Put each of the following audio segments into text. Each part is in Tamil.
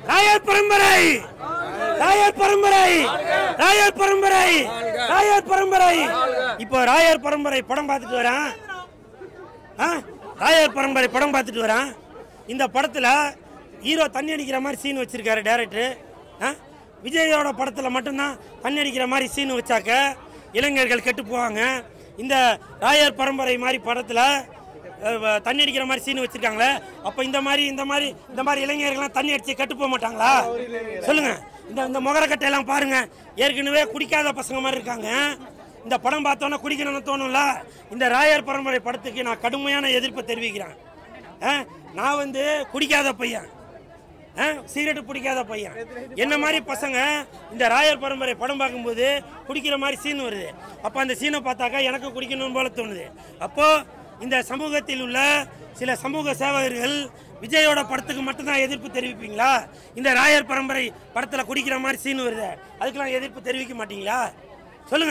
ராயர் பரம்பரை ராயர் பரம்பரை ராயர் பரம்பரை ராயர் பரம்பரை இப்போ ராயர் பரம்பரை படம் பார்த்துட்டு வரேன் ஆ? ராயர் பரம்பரை படம் பார்த்துட்டு வரேன் இந்த படத்துல ஹீரோ தண்ணி அடிக்கிற மாதிரி சீன் வச்சிருக்காரு டேரக்டர் விஜயோட படத்துல மட்டும்தான் தண்ணி அடிக்கிற மாதிரி சீன் வச்சாக்க இளைஞர்கள் கெட்டு போவாங்க இந்த ராயர் பரம்பரை மாதிரி படத்துல அஹ், வ- தண்ணி அடிக்கிற மாதிரி சீன் வச்சிருக்காங்களே அப்ப இந்த மாதிரி இந்த மாதிரி இந்த மாதிரி இளைஞர்கள்லாம் தண்ணி அடிச்சு கெட்டு போக மாட்டாங்களா சொல்லுங்க இந்த இந்த முகரக்கட்டை எல்லாம் பாருங்க ஏற்கனவே குடிக்காத பசங்க மாதிரி இருக்காங்க இந்த படம் பார்த்தோன்னா குடிக்கணும்னு தோணும்ல இந்த ராயர் பரம்பரை படத்துக்கு நான் கடுமையான எதிர்ப்பை தெரிவிக்கிறேன் ஆ, நான் வந்து குடிக்காத பையன் ஆ, சிகரெட் பிடிக்காத பையன் என்ன மாதிரி பசங்க இந்த ராயர் பரம்பரை படம் பார்க்கும்போது குடிக்கிற மாதிரி சீன் வருது அப்போ அந்த சீனை பார்த்தாக்கா எனக்கு குடிக்கணும் போல தோணுது அப்போ இந்த சமூகத்தில் உள்ள சில சமூக சேவகர்கள் விஜயோட படத்துக்கு மட்டும்தான் எதிர்ப்பு தெரிவிப்பீங்களா இந்த ராயர் பரம்பரை படத்தில் குடிக்கிற மாதிரி சீன் வருது அதுக்கெல்லாம் எதிர்ப்பு தெரிவிக்க மாட்டீங்களா சொல்லுங்க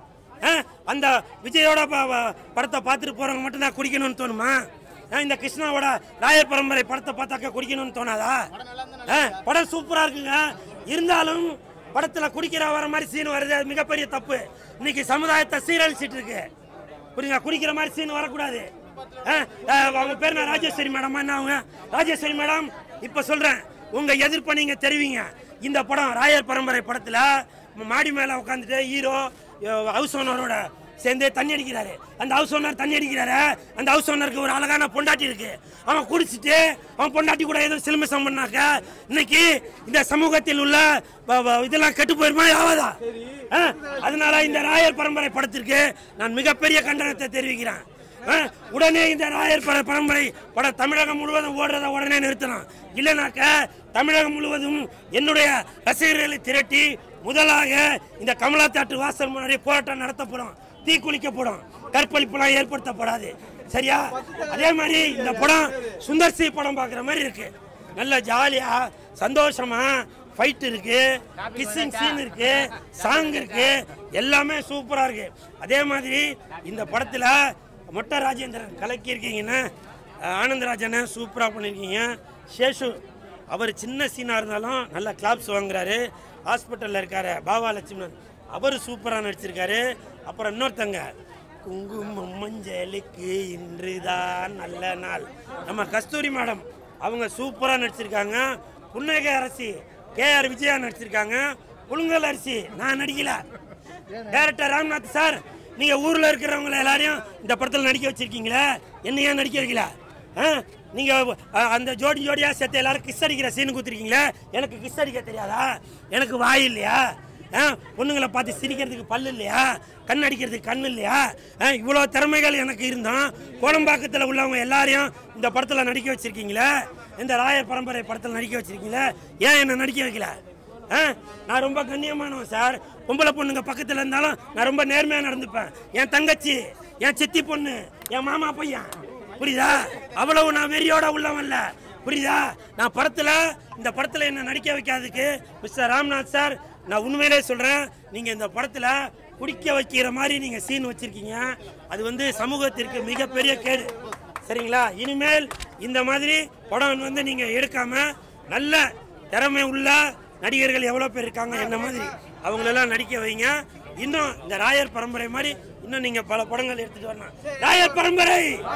ஆ, அந்த விஜயோட ப- ப- படத்தை பார்த்துட்டு போறவங்க மட்டும் தான் குடிக்கணும்னு தோணுமா ஆ, இந்த கிருஷ்ணாவோட ராயர் பரம்பரை படத்தை பார்த்தாக்க குடிக்கணும்னு தோணாதா ஆ, படம் சூப்பரா இருக்குங்க இருந்தாலும் படத்துல குடிக்கிற வர மாதிரி சீன் வருது அது மிகப்பெரிய தப்பு இன்னைக்கு சமுதாயத்தை சீரழிச்சிட்டு இருக்கு புரியுங்க குடிக்கிற மாதிரி சீன் வரக்கூடாது ஆ, ஆ, அவங்க பேர் என்ன ராஜேஸ்வரி மேடம் என்ன அவங்க ராஜேஸ்வரி மேடம் இப்ப சொல்றேன் உங்க எதிர்ப்பை நீங்க தெரிவிங்க இந்த படம் ராயர் பரம்பரை படத்துல மாடி மேல உட்காந்துட்டு ஹீரோ ஹவுஸ் ஓனரோட சேர்ந்து தண்ணி அடிக்கிறாரு அந்த ஹவுஸ் ஓனர் தண்ணி அடிக்கிறாரு அந்த ஹவுஸ் ஓனருக்கு ஒரு அழகான பொண்டாட்டி இருக்கு அவன் குடிச்சிட்டு அவன் பொண்டாட்டி கூட ஏதோ சிலுமிசம் பண்ணாக்க இன்னைக்கு இந்த சமூகத்தில் உள்ள வ- வ- இதெல்லாம் கெட்டு போயிருமா ஆகாதா ஆ? அதனால இந்த ராயர் பரம்பரை படத்திற்கு நான் மிகப்பெரிய கண்டனத்தை தெரிவிக்கிறேன் ஆ? உடனே இந்த ராயர் பர- பரம்பரை படம் தமிழகம் முழுவதும் ஓடுறத உடனே நிறுத்தணும் இல்லைனாக்க தமிழகம் முழுவதும் என்னுடைய ரசிகர்களை திரட்டி முதலாக இந்த கமலா தாட்டு வாசல் முன்னாடி போராட்டம் நடத்தப்படும் தீக்குளிக்கப்படும் கற்பழிப்புலாம் ஏற்படுத்தப்படாது சரியா அதே மாதிரி இந்த படம் சுந்தர் சி படம் பார்க்குற மாதிரி இருக்கு நல்ல ஜாலியா சந்தோஷமா ஃபைட் இருக்கு கிஸ்ஸிங் சீன் இருக்கு சாங் இருக்கு எல்லாமே சூப்பரா இருக்கு அதே மாதிரி இந்த படத்துல மொட்டை ராஜேந்திரன் கலக்கியிருக்கீங்கன்னா ஆனந்தராஜனை சூப்பரா பண்ணியிருக்கீங்க சேஷு அவர் சின்ன சீனா இருந்தாலும் நல்ல கிளாப்ஸ் வாங்குறாரு ஹாஸ்பிட்டல்ல இருக்காரு பாபா லட்சுமணன் அவர் சூப்பரா நடிச்சிருக்காரு அப்புறம் இன்னொருத்தங்க குங்குமம் மஞ்சளுக்கு இன்றுதான் நல்ல நாள் நம்ம கஸ்தூரி மேடம் அவங்க சூப்பரா நடிச்சிருக்காங்க புன்னகை அரசி கே ஆர் விஜயா நடிச்சிருக்காங்க புழுங்கல் அரிசி நான் நடிக்கல டேரக்டர் ராம்நாத் சார் நீங்க ஊர்ல இருக்கிறவங்க எல்லாரையும் இந்த படத்துல நடிக்க வச்சிருக்கீங்களே என்ன ஏன் நடிக்க வைக்கல ஆ? நீங்க அ, அந்த ஜோடி ஜோடியா சேர்த்து எல்லாரும் கிஸ் அடிக்கிற சீன் குத்துருக்கீங்களே எனக்கு கிஸ் அடிக்க தெரியாதா எனக்கு வாய் இல்லையா ஆ? பொண்ணுங்களை பார்த்து சிரிக்கிறதுக்கு பல்லு இல்லையா கண் அடிக்கிறதுக்கு கண் இல்லையா ஆ, இவ்வளோ திறமைகள் எனக்கு இருந்தோம் கோடம்பாக்கத்தில் உள்ளவங்க எல்லாரையும் இந்த படத்தில் நடிக்க வச்சிருக்கீங்களே இந்த ராயர் பரம்பரை படத்தில் நடிக்க வச்சிருக்கீங்களே ஏன் என்ன நடிக்க வைக்கல ஆ? நான் ரொம்ப கண்ணியமானவன் சார் பொம்பளை பொண்ணுங்க பக்கத்தில் இருந்தாலும் நான் ரொம்ப நேர்மையாக நடந்துப்பேன் என் தங்கச்சி என் சித்தி பொண்ணு என் மாமா பையன் புரியுதா அவ்வளவு நான் வெறியோட உள்ளவன்ல புரியுதா நான் படத்துல இந்த படத்துல என்ன நடிக்க வைக்காததுக்கு மிஸ்டர் ராம்நாத் சார் நான் உண்மையிலே சொல்றேன் நீங்க இந்த படத்துல குடிக்க வைக்கிற மாதிரி நீங்க சீன் வச்சிருக்கீங்க அது வந்து சமூகத்திற்கு மிகப்பெரிய கேடு சரிங்களா இனிமேல் இந்த மாதிரி படம் வந்து நீங்க எடுக்காம நல்ல திறமை உள்ள நடிகர்கள் எவ்வளவு பேர் இருக்காங்க என்ன மாதிரி அவங்களெல்லாம் நடிக்க வைங்க இன்னும் இந்த ராயர் பரம்பரை மாதிரி இன்னும் நீங்க பல படங்கள் எடுத்துட்டு வரலாம் ராயர் பரம்பரை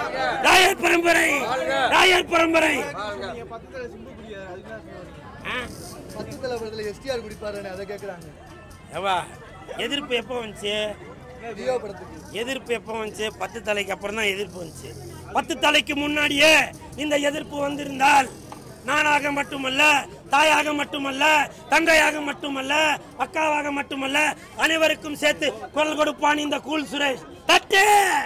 ராயர் பரம்பரை ராயர் பரம்பரை நீங்க பக்கத்துல சிம்பு குடியாரு அதுதான் சொல்லுவாரு. ஆ? பத்து தலைவரத்துல எஸ்டிஆர் குடிப்பாருன்னு அதை கேக்குறாங்க ஏவா எதிர்ப்பு எப்போ வந்துச்சு லியோ படத்துக்கு எதிர்ப்பு எப்போ வந்துச்சு பத்து தலைக்கு அப்புறம் தான் எதிர்ப்பு வந்துச்சு பத்து தலைக்கு முன்னாடியே இந்த எதிர்ப்பு வந்திருந்தால் நானாக மட்டுமல்ல தாயாக மட்டுமல்ல தங்கையாக மட்டுமல்ல அக்காவாக மட்டுமல்ல அனைவருக்கும் சேர்த்து குரல் கொடுப்பான் இந்த கூல் சுரேஷ் தட்டு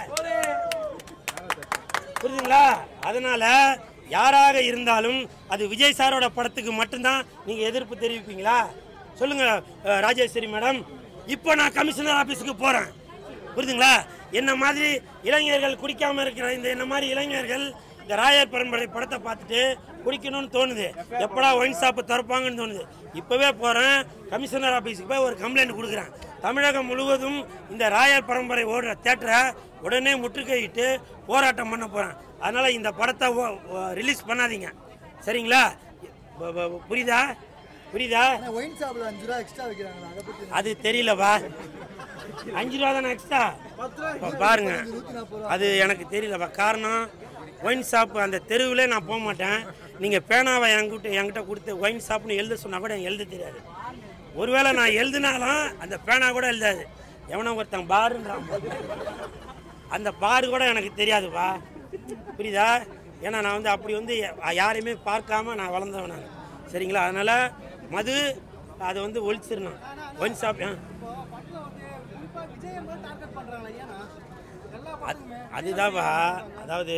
புரியுதுங்களா அதனால யாராக இருந்தாலும் அது விஜய் சாரோட படத்துக்கு மட்டும்தான் நீங்க எதிர்ப்பு தெரிவிப்பீங்களா சொல்லுங்க அஹ், ராஜேஸ்வரி மேடம் இப்போ நான் கமிஷனர் ஆபீஸுக்கு போறேன் புரியுதுங்களா என்ன மாதிரி இளைஞர்கள் குடிக்காம இருக்கிற இந்த என்ன மாதிரி இளைஞர்கள் இந்த ராயர் பரம்பரை படத்தை பார்த்துட்டு குடிக்கணும்னு தோணுது எப்படா ஒயின் ஷாப்பு திறப்பாங்கன்னு தோணுது இப்பவே போறேன் கமிஷனர் ஆபீஸுக்கு போய் ஒரு கம்ப்ளைண்ட் கொடுக்குறேன் தமிழகம் முழுவதும் இந்த ராயர் பரம்பரை ஓடுற தேட்டரை உடனே முற்றுகையிட்டு போராட்டம் பண்ண போறேன் அதனால இந்த படத்தை ரிலீஸ் பண்ணாதீங்க சரிங்களா ப- ப- புரியுதா புரியுதா ஆனா ஒயின் ஷாப்ல அஞ்சு ரூபா எக்ஸ்ட்ரா வைக்கிறாங்களா அதை பத்தி என்ன? அது தெரியலப்பா அஞ்சு ரூபா தானே எக்ஸ்ட்ரா பாருங்க நூத்தி நாற்பது ரூபா அது எனக்கு தெரியலப்பா காரணம் ஒயின் ஷாப் அந்த தெருவிலே நான் போக மாட்டேன் நீங்கள் பேனாவை என்கிட்ட என்கிட்ட கொடுத்து ஒயின் ஷாப்னு எழுத சொன்னால் கூட எனக்கு எழுத தெரியாது ஒருவேளை நான் எழுதினாலும் அந்த பேனா கூட எழுதாது எவனோ ஒருத்தன் பாருன்றான் அந்த பாரு கூட எனக்கு தெரியாதுப்பா புரியுதா ஏன்னா நான் வந்து அப்படி வந்து யா- யாரையுமே பார்க்காம நான் வளர்ந்தவன் நான் சரிங்களா அதனால் மது அதை வந்து ஒழிச்சிடணும் ஒயின் ஷாப் ஆ அது- அதுதான்ப்பா அதாவது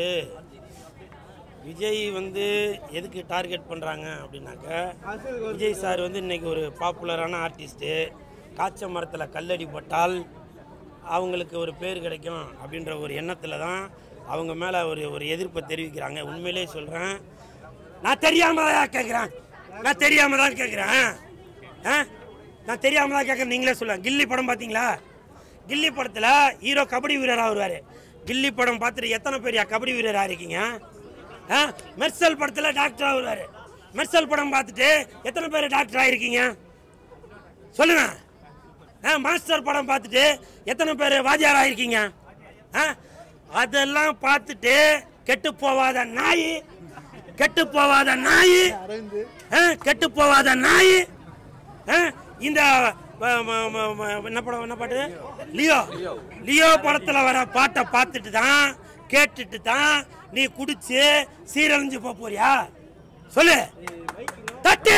விஜய் வந்து எதுக்கு டார்கெட் பண்ணுறாங்க அப்படின்னாக்க விஜய் சார் வந்து இன்னைக்கு ஒரு பாப்புலரான ஆர்டிஸ்ட்டு காய்ச்ச மரத்தில் கல்லடி போட்டால் அவங்களுக்கு ஒரு பேர் கிடைக்கும் அப்படின்ற ஒரு எண்ணத்தில் தான் அவங்க மேலே ஒரு ஒரு எதிர்ப்பை தெரிவிக்கிறாங்க உண்மையிலே சொல்கிறேன் நான் தெரியாம தான் கேட்குறேன் நான் தெரியாம தான் கேட்குறேன் ஆ நான் தெரியாம தான் கேட்குறேன் நீங்களே சொல்லுங்க கில்லி படம் பார்த்தீங்களா கில்லி படத்தில் ஹீரோ கபடி வீரராக வருவார் கில்லி படம் பார்த்துட்டு எத்தனை பேர் கபடி வீரராக இருக்கீங்க ஆ மெர்சல் படத்தில் டாக்டராக வருவார் மெர்சல் படம் பார்த்துட்டு எத்தனை பேர் டாக்டர் ஆகிருக்கீங்க சொல்லுங்க ஆ மாஸ்டர் படம் பார்த்துட்டு எத்தனை பேர் வாத்தியார் ஆயிருக்கீங்க ஆ அதெல்லாம் பார்த்துட்டு கெட்டு போவாத நாய் கெட்டு போவாத நாய் அரவிந்து ஆ, கெட்டு போவாத நாய் ஆ, இந்த ம- ம- ம- ம- என்ன படம் என்ன பாட்டு லியோ லியோ படத்துல வர பாட்டை பார்த்துட்டு தான் கேட்டுட்டு தான் நீ குடிச்சு சீரழிஞ்சு போப் போறியா சொல்லு தட்டு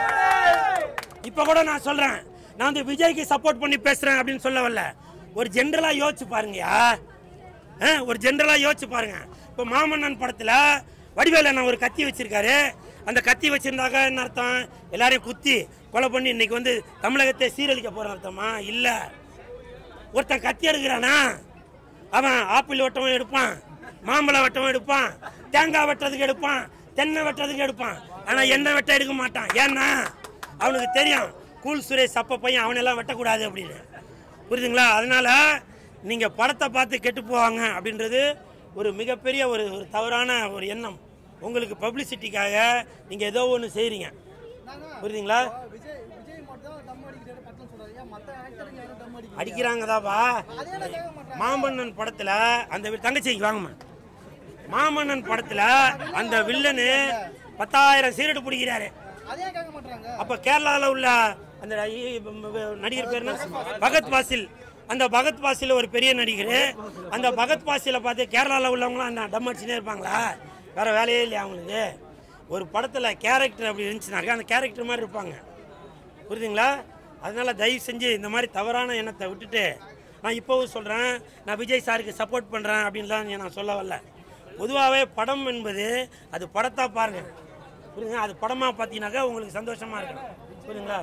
இப்ப கூட நான் சொல்றேன் நான் வந்து விஜய்க்கு சப்போர்ட் பண்ணி பேசுறேன் அப்படின்னு சொல்ல வரல ஒரு ஜென்ரலா யோசிச்சு பாருங்கயா ஆ, ஒரு ஜென்ரலா யோசிச்சு பாருங்க இப்போ மாமன்னன் படத்துல வடிவேலு அண்ணன் ஒரு கத்தி வச்சிருக்காரு அந்த கத்தி வச்சிருந்தாக்க என்ன அர்த்தம் எல்லாரையும் குத்தி கொலை பண்ணி இன்னைக்கு வந்து தமிழகத்தை சீரழிக்க போற அர்த்தமா இல்ல ஒருத்தன் கத்தி எடுக்கிறானா அவன் ஆப்பிள் வெட்டவும் எடுப்பான் மாம்பழம் வெட்டவும் எடுப்பான் தேங்காய் வெட்டுறதுக்கு எடுப்பான் தென்னை வெட்டுறதுக்கு எடுப்பான் ஆனா எண்ணெய் வெட்ட எடுக்க மாட்டான் ஏன்னா அவனுக்கு தெரியும் கூல் சுரேஷ் அப்ப பையன் அவனெல்லாம் வெட்டக்கூடாது அப்படின்னு புரியுதுங்களா அதனால நீங்க படத்தை பார்த்து கெட்டு போவாங்க அப்படின்றது ஒரு மிகப்பெரிய ஒரு ஒரு தவறான ஒரு எண்ணம் உங்களுக்கு பப்ளிசிட்டிக்காக நீங்க ஏதோ ஒன்று செய்றீங்க புரியுதுங்களா விஜய் விஜய் மட்டும் தான் தம் அடிக்கிறாரு பட்டம் சொல்றாரு ஏன் மத்த ஆக்டருங்க யாரும் தம் அடிக்கிறாங்க அடிக்கிறாங்கதாப்பா அதே நான் கேட்க மாட்டேன் மாமன்னன் படத்துல அந்த வி- தங்கச்சிக்கு வாங்கம்மா மாமன்னன் படத்துல அந்த வில்லனு பத்தாயிரம் சீரட்டு பிடிக்கிறாரு அதே கேட்க மாட்டாங்க அப்ப கேரளால உள்ள அந்த இ- வ- நடிகர் பேர் என்ன பகத் பாசில் அந்த பகத் பாசில் ஒரு பெரிய நடிகர் அந்த பகத் பாசில பார்த்து கேரளால உள்ளவங்களாம் என்ன டம் அடிச்சுனே இருப்பாங்களா வேற வேலையே இல்லையா அவங்களுக்கு ஒரு படத்துல கேரக்டர் அப்படி இருந்துச்சுனாக்கா அந்த கேரக்டர் மாதிரி இருப்பாங்க புரியுதுங்களா அதனால தயவு செஞ்சு இந்த மாதிரி தவறான எண்ணத்தை விட்டுட்டு நான் இப்போவும் சொல்கிறேன் நான் விஜய் சாருக்கு சப்போர்ட் பண்ணுறேன் அப்படின்லாம் நான் சொல்ல வரல பொதுவாகவே படம் என்பது அது படத்தா பாருங்க புரியுதுங்க அது படமாக பார்த்தீங்கன்னாக்கா உங்களுக்கு சந்தோஷமா இருக்கும் புரியுதுங்களா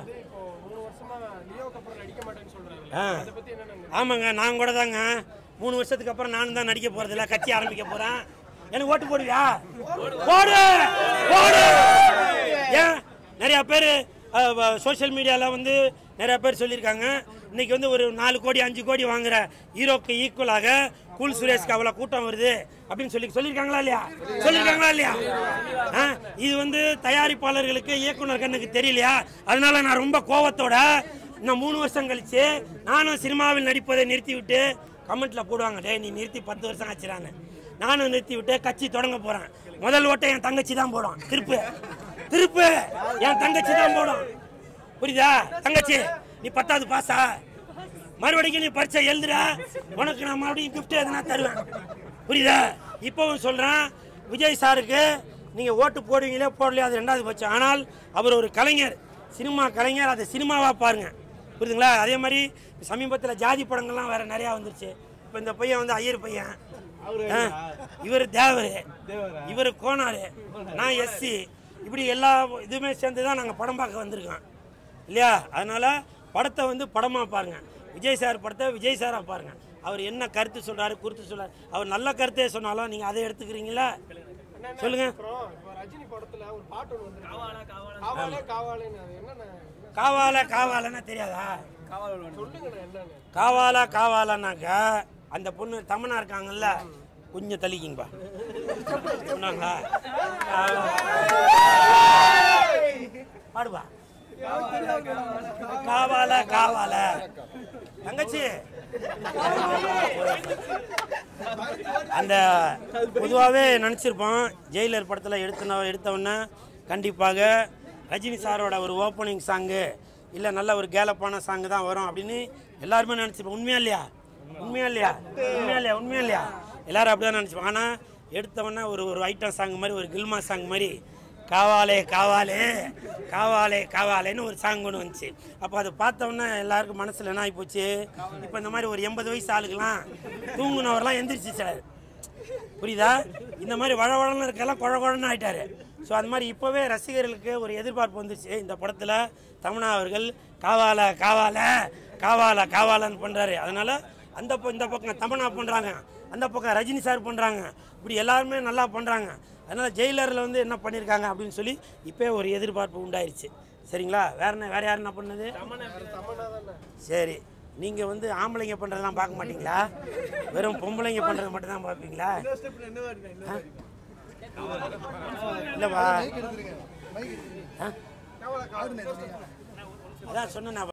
ஆ ஆமாங்க நான் கூட தாங்க மூணு வருஷத்துக்கு அப்புறம் நானும் தான் நடிக்க போறதில்ல கட்சி ஆரம்பிக்க போறேன் எனக்கு ஓட்டு போடுவியா போடு போடு ஏன் நிறைய பேர் சோஷியல் மீடியாவில் வந்து நிறைய பேர் சொல்லியிருக்காங்க இன்னைக்கு வந்து ஒரு நாலு கோடி அஞ்சு கோடி வாங்குற ஹீரோக்கு ஈக்குவலாக கூல் சுரேஷ்க்கு அவ்வளோ கூட்டம் வருது அப்படின்னு சொல்லி சொல்லியிருக்காங்களா இல்லையா சொல்லியிருக்காங்களா இல்லையா ஆ, இது வந்து தயாரிப்பாளர்களுக்கு இயக்குனர் கண்ணுக்கு தெரியலையா அதனால நான் ரொம்ப கோவத்தோட இன்னும் மூணு வருஷம் கழிச்சு நானும் சினிமாவில் நடிப்பதை நிறுத்தி விட்டு கமெண்ட்ல போடுவாங்க டேய் நீ நிறுத்தி பத்து வருஷம் ஆச்சுறான்னு நானும் நிறுத்தி விட்டு கட்சி தொடங்க போறேன் முதல் ஓட்டை என் தங்கச்சி தான் போடும் திருப்பு திருப்பு என் தங்கச்சி தான் போடும் புரியுதா தங்கச்சி நீ பத்தாவது பாஸா மறுபடியும் நீ பரீட்சை எழுதுற உனக்கு நான் மறுபடியும் கிஃப்ட் எதுனா தருவேன் புரியுதா இப்பவும் சொல்றேன் விஜய் சாருக்கு நீங்க ஓட்டு போடுவீங்களே போடலையா அது ரெண்டாவது பட்சம் ஆனால் அவர் ஒரு கலைஞர் சினிமா கலைஞர் அதை சினிமாவா பாருங்க புரியுதுங்களா அதே மாதிரி சமீபத்தில் ஜாதி படங்கள்லாம் வேற நிறையா வந்துருச்சு இப்போ இந்த பையன் வந்து ஐயர் பையன் இவர் தேவர் இவர் கோனாரு நான் எஸ்சி இப்படி எல்லா இதுவுமே சேர்ந்து தான் நாங்கள் படம் பார்க்க வந்திருக்கோம் இல்லையா அதனால படத்தை வந்து படமாக பாருங்க விஜய் சார் படத்தை விஜய் சாரா பாருங்க அவர் என்ன கருத்து சொல்றாரு குருத்து சொல்றாரு அவர் நல்ல கருத்தே சொன்னாலும் நீங்க அதை எடுத்துக்கிறீங்களா சொல்லுங்க ரஜினி படத்துல ஒரு பாட்டு ஒன்று வந்து காவாலே காவாலேன்னு அது என்னென்ன காவால காவாலன்னா தெரியாதா சொல்லுங்கண்ணா என்னன்னு காவாலா காவாலானாக்கா அந்த பொண்ணு தமனா இருக்காங்கல்ல கொஞ்சம் தள்ளிக்கிங்கப்பா சொன்னாங்களா பாடுவா காவால காவால தங்கச்சி அந்த பொதுவாகவே நினச்சிருப்போம் ஜெயிலர் படத்தில் எடுத்தன எடுத்தவொன்னே கண்டிப்பாக ரஜினி சாரோட ஒரு ஓப்பனிங் சாங்கு இல்லை நல்ல ஒரு கேலப்பான சாங்கு தான் வரும் அப்படின்னு எல்லாருமே நினச்சிருப்போம் உண்மையா இல்லையா உண்மையா இல்லையா உண்மையா இல்லையா உண்மையா இல்லையா எல்லாரும் அப்படி தான் நினச்சிப்போம் ஆனால் எடுத்தவொன்னே ஒரு ஒரு ஐட்டம் சாங் மாதிரி ஒரு கில்மா சாங் மாதிரி காவாலே காவாலே காவாலே காவாலேன்னு ஒரு சாங் ஒன்று வந்துச்சு அப்போ அதை பார்த்தோன்னே எல்லாருக்கும் மனசில் என்ன ஆகி போச்சு இப்போ இந்த மாதிரி ஒரு எண்பது வயசு ஆளுக்கெல்லாம் தூங்குனவரெல்லாம் எந்திரிச்சு சார் புரியுதா இந்த மாதிரி வழவழன்னு இருக்கலாம் குழ குழன்னு ஆயிட்டாரு ஸோ அந்த மாதிரி இப்போவே ரசிகர்களுக்கு ஒரு எதிர்பார்ப்பு வந்துச்சு இந்த படத்தில் தமனா அவர்கள் காவால காவால காவால காவாலன்னு பண்ணுறாரு அதனால அந்த பக்கம் இந்த பக்கம் தமனா பண்ணுறாங்க அந்த பக்கம் ரஜினி சார் பண்ணுறாங்க இப்படி எல்லாருமே நல்லா பண்ணுறாங்க அதனால் ஜெயிலரில் வந்து என்ன பண்ணியிருக்காங்க அப்படின்னு சொல்லி இப்போ ஒரு எதிர்பார்ப்பு உண்டாயிருச்சு சரிங்களா வேற என்ன வேற யார் என்ன பண்ணது சரி நீங்கள் வந்து ஆம்பளைங்க பண்ணுறதெல்லாம் பார்க்க மாட்டீங்களா வெறும் பொம்பளைங்க பண்ணுறது மட்டும் தான் பார்ப்பீங்களா இல்லைவா எடுத்துருங்க மைக் ஆ? ஆடுனே அதான் சொன்னேன்